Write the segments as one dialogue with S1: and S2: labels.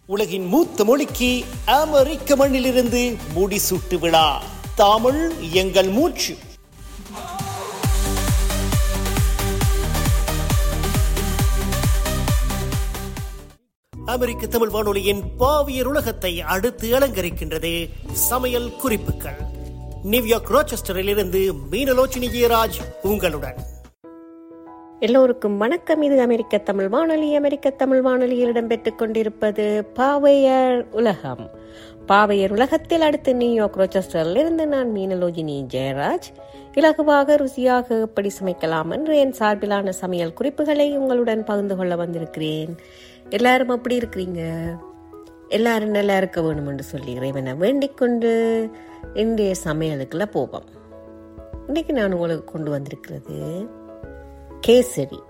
S1: உலகின் மூத்த மொழிக்கு அமெரிக்க மண்ணிலிருந்து முடிசூட்டு விழா தமிழ் எங்கள் மூச்சு அமெரிக்க தமிழ் வானொலியின் பாவியர் உலகத்தை அடுத்து அலங்கரிக்கின்றது சமையல் குறிப்புகள் நியூயார்க் ரோச்செஸ்டரில் இருந்து மீனலோச்சினி ஜெயராஜ் உங்களுடன்
S2: எல்லோருக்கும் வணக்கம் இது அமெரிக்க தமிழ் வானொலி அமெரிக்க தமிழ் வானொலியில் இடம்பெற்றுக் கொண்டிருப்பது பாவையர் உலகம் பாவையர் உலகத்தில் அடுத்து நியூயார்க் ரோச்செஸ்டரில் இருந்து நான் மீனலோஜினி ஜெயராஜ் இலகுவாக ருசியாக எப்படி சமைக்கலாம் என்று என் சார்பிலான சமையல் குறிப்புகளை உங்களுடன் பகிர்ந்து கொள்ள வந்திருக்கிறேன் எல்லாரும் அப்படி இருக்கிறீங்க எல்லாரும் நல்லா இருக்க வேணும் என்று சொல்லி இறைவனை வேண்டிக் கொண்டு இன்றைய சமையலுக்குள்ள போவோம் இன்னைக்கு நான் உங்களுக்கு கொண்டு வந்திருக்கிறது கேசரி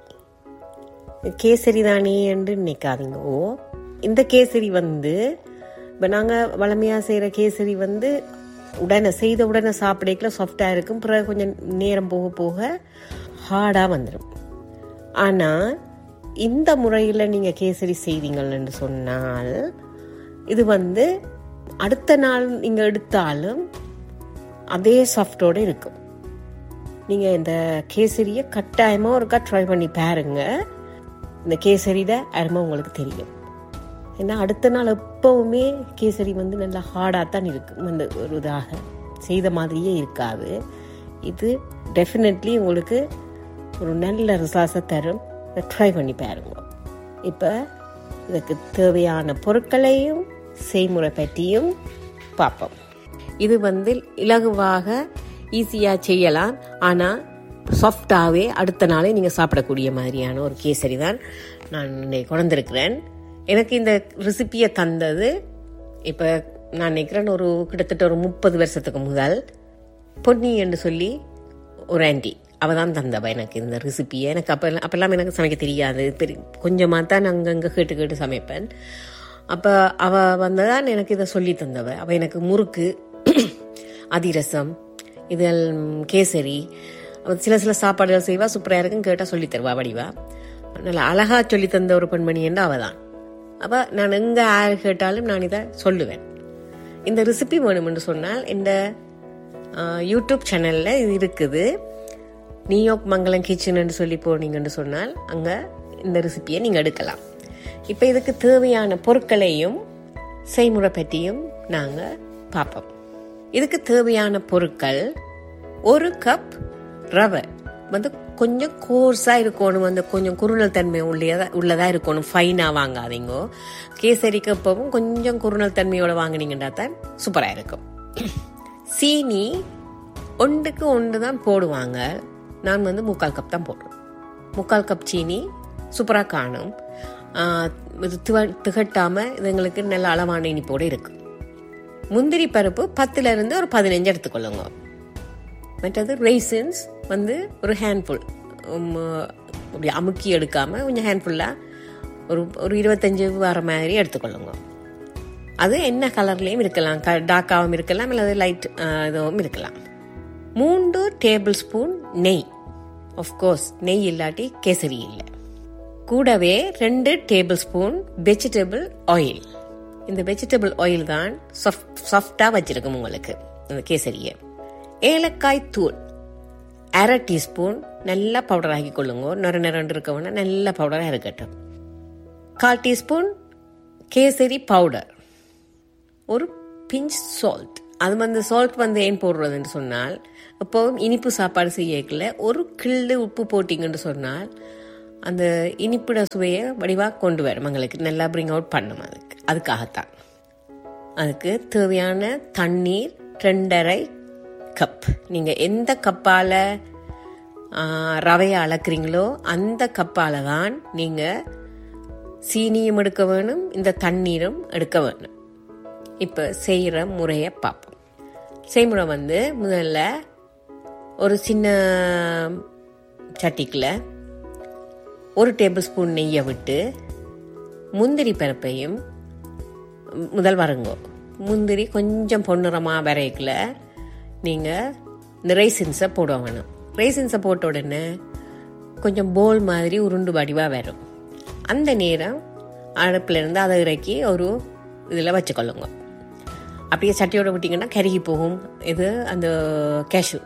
S2: கேசரி தானே என்று நினைக்காதீங்க ஓ இந்த கேசரி வந்து இப்போ நாங்கள் வளமையாக செய்கிற கேசரி வந்து உடனே செய்த உடனே சாப்பிடக்கல சாஃப்டாக இருக்கும் பிறகு கொஞ்சம் நேரம் போக போக ஹார்டாக வந்துடும் ஆனால் இந்த முறையில் நீங்கள் கேசரி செய்தீங்கன்னு சொன்னால் இது வந்து அடுத்த நாள் நீங்கள் எடுத்தாலும் அதே சாஃப்டோடு இருக்கும் நீங்கள் இந்த கேசரியை கட்டாயமாக ஒருக்கா ட்ரை பண்ணி பாருங்க இந்த கேசரியோட அருமை உங்களுக்கு தெரியும் ஏன்னா அடுத்த நாள் எப்பவுமே கேசரி வந்து நல்லா ஹார்டாக தான் இருக்கும் அந்த ஒரு இதாக செய்த மாதிரியே இருக்காது இது டெஃபினெட்லி உங்களுக்கு ஒரு நல்ல ரிசாஸை தரும் ட்ரை பண்ணி பாருங்க இப்போ இதுக்கு தேவையான பொருட்களையும் செய்முறை பற்றியும் பார்ப்போம் இது வந்து இலகுவாக ஈஸியாக செய்யலாம் ஆனால் சாஃப்டாகவே அடுத்த நாளே நீங்கள் சாப்பிடக்கூடிய மாதிரியான ஒரு கேசரி தான் நான் இன்னைக்கு கொண்டிருக்கிறேன் எனக்கு இந்த ரெசிப்பியை தந்தது இப்போ நான் நினைக்கிறேன் ஒரு கிட்டத்தட்ட ஒரு முப்பது வருஷத்துக்கு முதல் பொன்னி என்று சொல்லி ஒரு ஆண்டி அவள் தான் தந்தவ எனக்கு இந்த ரெசிப்பியை எனக்கு அப்போ அப்போல்லாம் எனக்கு சமைக்க தெரியாது பெரிய கொஞ்சமாக தான் அங்கங்கே கேட்டு கேட்டு சமைப்பேன் அப்போ அவள் வந்ததான் எனக்கு இதை சொல்லி தந்தவ அவள் எனக்கு முறுக்கு அதிரசம் இதழ் கேசரி சில சில சாப்பாடுகள் செய்வா சூப்பராக இருக்கும் கேட்டால் சொல்லி தருவா வடிவா நல்லா அழகாக சொல்லி தந்த ஒரு பெண்மணி என்று அவள் தான் அப்போ நான் எங்கே யார் கேட்டாலும் நான் இதை சொல்லுவேன் இந்த ரெசிபி வேணும்னு சொன்னால் இந்த யூடியூப் சேனலில் இது இருக்குது நியூயார்க் மங்களம் கிச்சன் சொல்லி போனீங்கன்னு சொன்னால் அங்கே இந்த ரெசிபியை நீங்கள் எடுக்கலாம் இப்போ இதுக்கு தேவையான பொருட்களையும் செய்முறை பற்றியும் நாங்கள் பார்ப்போம் இதுக்கு தேவையான பொருட்கள் ஒரு கப் ரவை வந்து கொஞ்சம் கோர்ஸாக இருக்கணும் வந்து கொஞ்சம் குறுநல் தன்மை உள்ளதா உள்ளதாக இருக்கணும் ஃபைனாக வாங்காதீங்க கேசரிக்கு எப்பவும் கொஞ்சம் குறுநல் தன்மையோட வாங்கினீங்கன்னா தான் சூப்பராக இருக்கும் சீனி ஒன்றுக்கு ஒன்று தான் போடுவாங்க நான் வந்து முக்கால் கப் தான் போடுறேன் முக்கால் கப் சீனி சூப்பராக காணும் இது திகட்டாமல் இது எங்களுக்கு நல்ல அளவான இனிப்போடு இருக்கும் முந்திரி பருப்பு பத்துல இருந்து ஒரு பதினஞ்சு எடுத்துக்கொள்ளுங்க மற்றது ரைசன்ஸ் வந்து ஒரு ஹேண்ட்ஃபுல் அப்படி அமுக்கி எடுக்காம கொஞ்சம் ஹேண்ட்ஃபுல்லாக ஒரு ஒரு இருபத்தஞ்சு வர மாதிரி எடுத்துக்கொள்ளுங்க அது என்ன கலர்லேயும் இருக்கலாம் க டார்க்காகவும் இருக்கலாம் இல்லை லைட் இதுவும் இருக்கலாம் மூன்று டேபிள் ஸ்பூன் நெய் ஆஃப்கோர்ஸ் நெய் இல்லாட்டி கேசரி இல்லை கூடவே ரெண்டு டேபிள் ஸ்பூன் வெஜிடபிள் ஆயில் இந்த வெஜிடபிள் ஆயில் தான் சாஃப்டாக வச்சிருக்கும் உங்களுக்கு இந்த கேசரியை ஏலக்காய் தூள் அரை டீஸ்பூன் நல்லா பவுடர் ஆக்கி கொள்ளுங்க நொர நிறண்டு இருக்கவனா நல்ல பவுடராக இருக்கட்டும் கால் டீஸ்பூன் கேசரி பவுடர் ஒரு பிஞ்ச் சால்ட் அது வந்து சால்ட் வந்து ஏன் போடுறதுன்னு சொன்னால் எப்போவும் இனிப்பு சாப்பாடு செய்யக்கல ஒரு கிள்ளு உப்பு போட்டிங்கன்னு சொன்னால் அந்த இனிப்பிட சுவையை வடிவாக கொண்டு வரும் எங்களுக்கு நல்லா பிரிங் அவுட் பண்ணும் அதுக்கு அதுக்காகத்தான் அதுக்கு தேவையான தண்ணீர் ரெண்டரை கப் நீங்கள் எந்த கப்பால் ரவையை அளக்குறீங்களோ அந்த கப்பால் தான் நீங்கள் சீனியும் எடுக்க வேணும் இந்த தண்ணீரும் எடுக்க வேணும் இப்போ செய்கிற முறையை பார்ப்போம் செய்முறை வந்து முதல்ல ஒரு சின்ன சட்டிக்கில் ஒரு டேபிள் ஸ்பூன் நெய்யை விட்டு முந்திரி பருப்பையும் முதல் வரங்கோ முந்திரி கொஞ்சம் பொன்னிறமாக வரைக்கல நீங்கள் இந்த ரைசின்ஸை போட வேணும் ரைசின்ஸை போட்ட உடனே கொஞ்சம் போல் மாதிரி உருண்டு வடிவாக வரும் அந்த நேரம் அடுப்பில் இருந்து அதை இறக்கி ஒரு இதில் வச்சுக்கொள்ளுங்க அப்படியே சட்டியோட விட்டிங்கன்னா கருகி போகும் இது அந்த கேஷு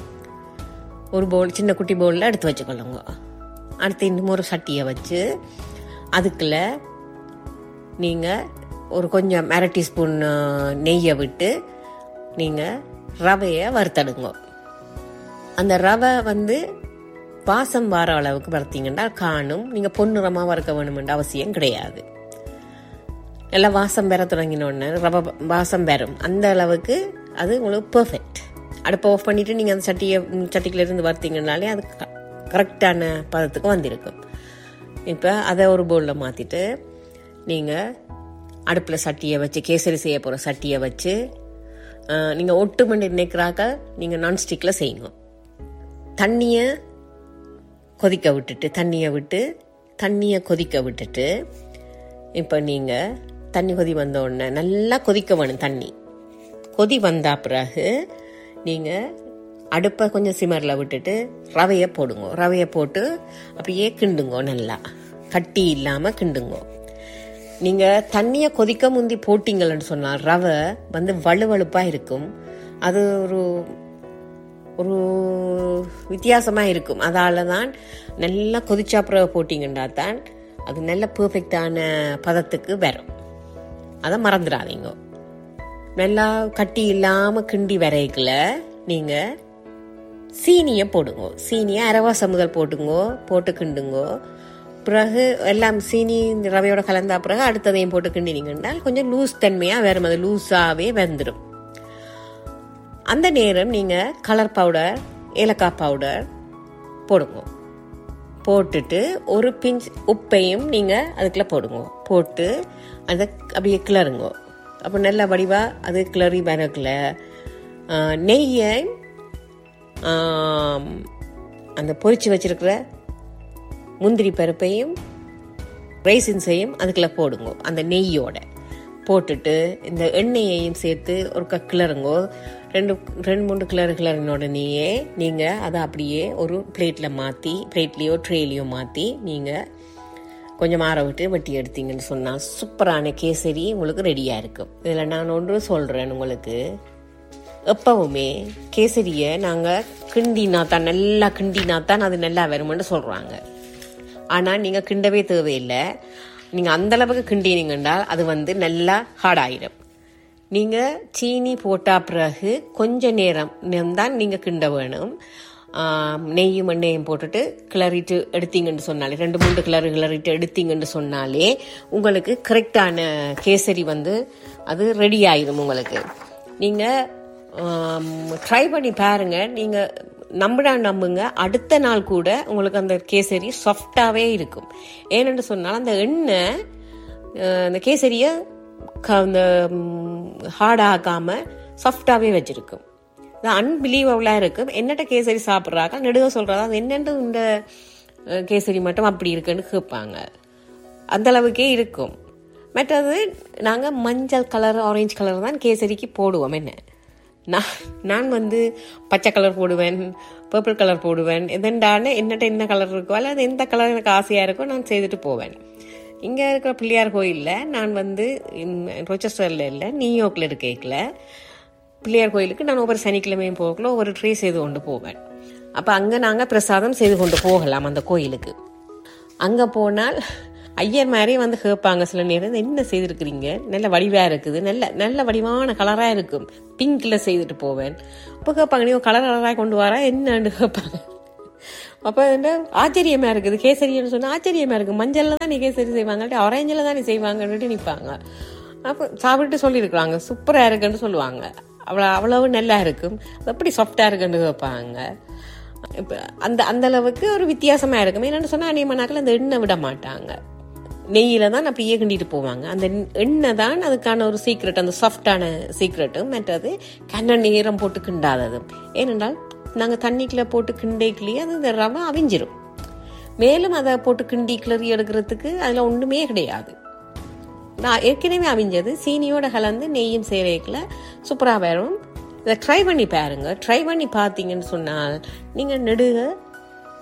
S2: ஒரு பவுல் சின்ன குட்டி பவுலில் எடுத்து வச்சுக்கொள்ளுங்க அடுத்து இன்னும் ஒரு சட்டியை வச்சு அதுக்குள்ள நீங்கள் ஒரு கொஞ்சம் அரை டீஸ்பூன் நெய்யை விட்டு நீங்கள் ரவையை வறுத்தடுங்க அந்த ரவை வந்து வாசம் வர அளவுக்கு வறுத்தீங்கன்னா காணும் நீங்கள் பொன்னிறமாக வறுக்க வேணுமென்ற அவசியம் கிடையாது நல்லா வாசம் பெற தொடங்கினோடனே ரவை வாசம் பெறும் அந்த அளவுக்கு அது உங்களுக்கு பர்ஃபெக்ட் அடுப்பை ஆஃப் பண்ணிவிட்டு நீங்கள் அந்த சட்டியை சட்டிக்குள்ள இருந்து வறுத்தீங்கனாலே அது கரெக்டான பதத்துக்கு வந்திருக்கும் இப்போ அதை ஒரு பவுலில் மாற்றிட்டு நீங்கள் அடுப்பில் சட்டியை வச்சு கேசரி செய்ய போகிற சட்டியை வச்சு நீங்கள் ஒட்டு மணி நினைக்கிறாக்க நீங்கள் நான்ஸ்டிக்கில் செய்யுங்க தண்ணியை கொதிக்க விட்டுட்டு தண்ணியை விட்டு தண்ணியை கொதிக்க விட்டுட்டு இப்போ நீங்கள் தண்ணி கொதி வந்த உடனே நல்லா கொதிக்க வேணும் தண்ணி கொதி வந்த பிறகு நீங்கள் அடுப்பை கொஞ்சம் சிமரில் விட்டுட்டு ரவையை போடுங்க ரவையை போட்டு அப்படியே கிண்டுங்க நல்லா கட்டி இல்லாமல் கிண்டுங்க நீங்கள் தண்ணியை கொதிக்க முந்தி போட்டிங்கள்னு சொன்னால் ரவை வந்து வலுவழுப்பாக இருக்கும் அது ஒரு ஒரு வித்தியாசமாக இருக்கும் அதால தான் நல்லா கொதிச்சா பிறகு போட்டிங்கன்னா தான் அது நல்ல பர்ஃபெக்டான பதத்துக்கு வரும் அதை மறந்துடாதீங்க நல்லா கட்டி இல்லாமல் கிண்டி வரைக்கல நீங்கள் சீனியை போடுங்க சீனியை அரவாசம் முதல் போட்டுங்க போட்டு கிண்டுங்கோ பிறகு எல்லாம் சீனி இந்த ரவையோட கலந்தா பிறகு அடுத்ததையும் போட்டு கிண்டினீங்கன்னா கொஞ்சம் லூஸ் தன்மையாக வேறு அது லூஸாகவே வெந்துடும் அந்த நேரம் நீங்கள் கலர் பவுடர் ஏலக்காய் பவுடர் போடுங்க போட்டுட்டு ஒரு பிஞ்ச் உப்பையும் நீங்கள் அதுக்குள்ளே போடுங்க போட்டு அதை அப்படியே கிளறுங்க அப்போ நல்ல வடிவாக அது கிளறி வரக்குள்ள நெய்யை அந்த பொரிச்சு வச்சிருக்கிற முந்திரி பருப்பையும் ரைசின்ஸையும் அதுக்குள்ளே போடுங்க அந்த நெய்யோட போட்டுட்டு இந்த எண்ணெயையும் சேர்த்து ஒரு கிளறுங்கோ ரெண்டு ரெண்டு மூணு கிளறு கிளறின உடனேயே நீங்கள் அதை அப்படியே ஒரு பிளேட்டில் மாற்றி பிளேட்லேயோ ட்ரேலையோ மாற்றி நீங்கள் கொஞ்சம் ஆற விட்டு வெட்டி எடுத்தீங்கன்னு சொன்னால் சூப்பரான கேசரி உங்களுக்கு ரெடியாக இருக்கும் இதில் நான் ஒன்று சொல்கிறேன் உங்களுக்கு எப்பவுமே கேசரியை நாங்கள் கிண்டினா தான் நல்லா கிண்டினா தான் அது நல்லா வரும்னு சொல்கிறாங்க ஆனால் நீங்கள் கிண்டவே தேவையில்லை நீங்கள் அந்த அளவுக்கு கிண்டினீங்கன்றால் அது வந்து நல்லா ஹார்ட் ஆயிடும் நீங்கள் சீனி போட்டா பிறகு கொஞ்ச நேரம் தான் நீங்கள் கிண்ட வேணும் நெய்யும் எண்ணெயும் போட்டுட்டு கிளறிட்டு எடுத்தீங்கன்னு சொன்னாலே ரெண்டு மூணு கிளறு கிளறிட்டு எடுத்தீங்கன்னு சொன்னாலே உங்களுக்கு கரெக்டான கேசரி வந்து அது ரெடி ஆயிடும் உங்களுக்கு நீங்கள் ட்ரை பண்ணி பாருங்க நீங்கள் நம்பினா நம்புங்க அடுத்த நாள் கூட உங்களுக்கு அந்த கேசரி சாஃப்டாகவே இருக்கும் ஏனென்று சொன்னால் அந்த எண்ணெய் அந்த கேசரியை அந்த ஹார்ட் ஆகாமல் சாஃப்டாகவே வச்சிருக்கும் இது அன்பிலீவபுளாக இருக்கும் என்னட்ட கேசரி சாப்பிட்றாங்க நெடுக சொல்கிறதா அது என்னென்று இந்த கேசரி மட்டும் அப்படி இருக்குன்னு கேட்பாங்க அந்த அளவுக்கே இருக்கும் மற்றது நாங்கள் மஞ்சள் கலர் ஆரஞ்சு கலர் தான் கேசரிக்கு போடுவோம் என்ன நான் நான் வந்து பச்சை கலர் போடுவேன் பர்பிள் கலர் போடுவேன் எதண்டான என்னட்ட என்ன கலர் இருக்கோ அல்லது எந்த கலர் எனக்கு ஆசையாக இருக்கோ நான் செய்துட்டு போவேன் இங்கே இருக்கிற பிள்ளையார் கோயிலில் நான் வந்து ரொச்சஸ்டரில் இல்லை நியூயார்க்கில் இருக்கேக்கில் பிள்ளையார் கோயிலுக்கு நான் ஒவ்வொரு சனிக்கிழமையும் போகல ஒவ்வொரு ட்ரே செய்து கொண்டு போவேன் அப்போ அங்கே நாங்கள் பிரசாதம் செய்து கொண்டு போகலாம் அந்த கோயிலுக்கு அங்கே போனால் ஐயர் மாதிரி வந்து கேட்பாங்க சில நேரம் என்ன செய்திருக்கிறீங்க நல்ல வடிவாக இருக்குது நல்ல நல்ல வடிவான கலராக இருக்கும் பிங்க்கில் செய்துட்டு போவேன் அப்போ கேட்பாங்க நீ கலர் கலராக கொண்டு வரா என்னன்னு கேட்பாங்க அப்போ என்ன ஆச்சரியமாக இருக்குது கேசரின்னு சொன்னால் ஆச்சரியமாக இருக்குது மஞ்சளில் தான் நீ கேசரி செய்வாங்க ஆரஞ்சில் தான் நீ செய்வாங்கன்னுட்டு நிற்பாங்க அப்போ சாப்பிட்டு சொல்லியிருக்கிறாங்க சூப்பராக இருக்குன்னு சொல்லுவாங்க அவ்வளோ அவ்வளவு நல்லா இருக்கும் எப்படி சாஃப்டாக இருக்குன்னு கேட்பாங்க இப்போ அந்த அந்த அளவுக்கு ஒரு வித்தியாசமாக இருக்கும் என்னென்னு சொன்னால் அநியமனாக்கள் அந்த எண்ணெய் விட மாட்டாங்க நெய்யில தான் அப்படியே கிண்டிட்டு போவாங்க அந்த எண்ணெய் தான் அதுக்கான ஒரு சீக்ரெட் அந்த சாஃப்டான சீக்ரெட்டும் மற்றது கண்ண நேரம் போட்டு கிண்டாததும் ஏனென்றால் நாங்கள் தண்ணிக்குள்ள போட்டு கிண்டேக்கிலேயே அது இந்த ரவை அவிஞ்சிரும் மேலும் அதை போட்டு கிண்டி கிளறி எடுக்கிறதுக்கு அதில் ஒன்றுமே கிடையாது நான் ஏற்கனவே அவிஞ்சது சீனியோட கலந்து நெய்யும் சேவைக்கில் சூப்பராக வரும் இதை ட்ரை பண்ணி பாருங்க ட்ரை பண்ணி பார்த்தீங்கன்னு சொன்னால் நீங்கள் நெடுக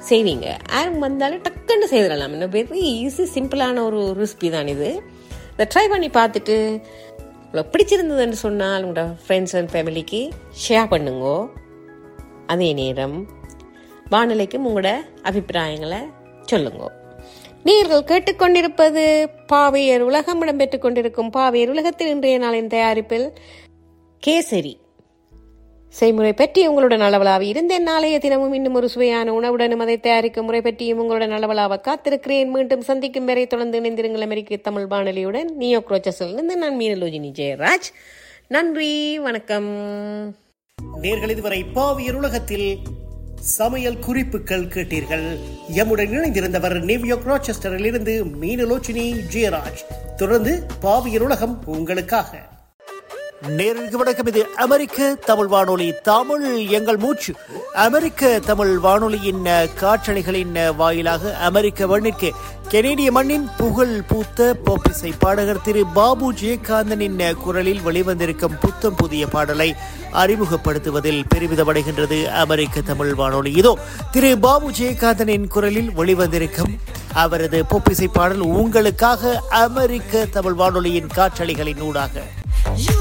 S2: செய்வீங்க யாரும் வந்தாலும் டக்குன்னு செய்திடலாம் இன்னும் வெரி ஈஸி சிம்பிளான ஒரு ரெசிபி தான் இது இதை ட்ரை பண்ணி பார்த்துட்டு உங்களுக்கு பிடிச்சிருந்ததுன்னு சொன்னால் உங்களோட ஃப்ரெண்ட்ஸ் அண்ட் ஃபேமிலிக்கு ஷேர் பண்ணுங்க அதே நேரம் வானிலைக்கும் உங்களோட அபிப்பிராயங்களை சொல்லுங்க நீர்கள் கேட்டுக்கொண்டிருப்பது பாவையர் உலகம் இடம்பெற்றுக் கொண்டிருக்கும் பாவையர் உலகத்தில் இன்றைய நாளின் தயாரிப்பில் கேசரி செய்முறை பற்றி உங்களுடன் அளவலாவி இருந்தேன் நாளைய தினமும் இன்னும் ஒரு சுவையான உணவுடனும் அதை தயாரிக்கும் முறை பற்றியும் உங்களுடன் அளவலாவ காத்திருக்கிறேன் மீண்டும் சந்திக்கும் வரை தொடர்ந்து இணைந்திருங்கள் அமெரிக்க தமிழ் வானொலியுடன் நியோ இருந்து நான் மீனலோஜினி ஜெயராஜ் நன்றி வணக்கம்
S1: நேர்கள் இதுவரை பாவியர் உலகத்தில் சமையல் குறிப்புகள் கேட்டீர்கள் எம்முடன் இணைந்திருந்தவர் நியூயார்க் ராச்செஸ்டரில் இருந்து மீனலோச்சினி ஜெயராஜ் தொடர்ந்து பாவியர் உலகம் உங்களுக்காக நேருக்கு வணக்கம் இது அமெரிக்க தமிழ் வானொலி தமிழ் எங்கள் மூச்சு அமெரிக்க தமிழ் வானொலியின் அஹ், காற்றலைகளின் அஹ், வாயிலாக அமெரிக்க மண்ணிற்கு கெனேடிய மண்ணின் புகழ் பூத்த போப்பிசை பாடகர் திரு பாபு ஜெயகாந்தனின் அஹ், குரலில் வெளிவந்திருக்கும் புத்தம் புதிய பாடலை அறிமுகப்படுத்துவதில் பெருமிதமடைகின்றது அமெரிக்க தமிழ் வானொலி இதோ திரு பாபு ஜெயகாந்தனின் குரலில் வெளிவந்திருக்கும் அவரது பொப்பிசை பாடல் உங்களுக்காக அமெரிக்க தமிழ் வானொலியின் காற்றலைகளின் ஊடாக
S3: You